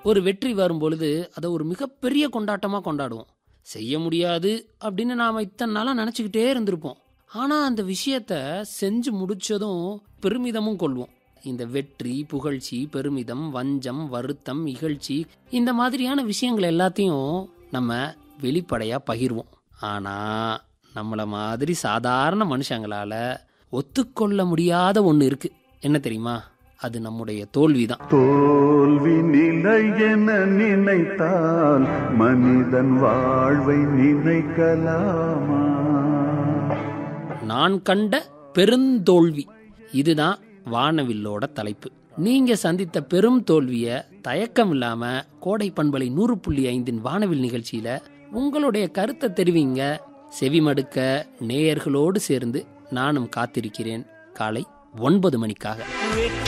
ஒரு வெற்றி வரும் பொழுது அதை ஒரு மிகப்பெரிய கொண்டாட்டமாக கொண்டாடுவோம் செய்ய முடியாது அப்படின்னு நாம் இத்தனை நாளாக நினச்சிக்கிட்டே இருந்திருப்போம் ஆனால் அந்த விஷயத்த செஞ்சு முடிச்சதும் பெருமிதமும் கொள்வோம் இந்த வெற்றி புகழ்ச்சி பெருமிதம் வஞ்சம் வருத்தம் இகழ்ச்சி இந்த மாதிரியான விஷயங்கள் எல்லாத்தையும் நம்ம வெளிப்படையாக பகிர்வோம் ஆனால் நம்மளை மாதிரி சாதாரண மனுஷங்களால ஒத்துக்கொள்ள முடியாத ஒன்று இருக்கு என்ன தெரியுமா அது நம்முடைய தோல்வி தான் தோல்வி நிலை என நினைத்தால் மனிதன் வாழ்வை நினைக்கலாமா நான் கண்ட பெருந்தோல்வி இதுதான் வானவில்லோட தலைப்பு நீங்க சந்தித்த பெரும் தோல்விய தயக்கம் இல்லாம கோடை பண்பலை நூறு புள்ளி ஐந்தின் வானவில் நிகழ்ச்சியில உங்களுடைய கருத்தை தெரிவிங்க செவிமடுக்க நேயர்களோடு சேர்ந்து நானும் காத்திருக்கிறேன் காலை ஒன்பது மணிக்காக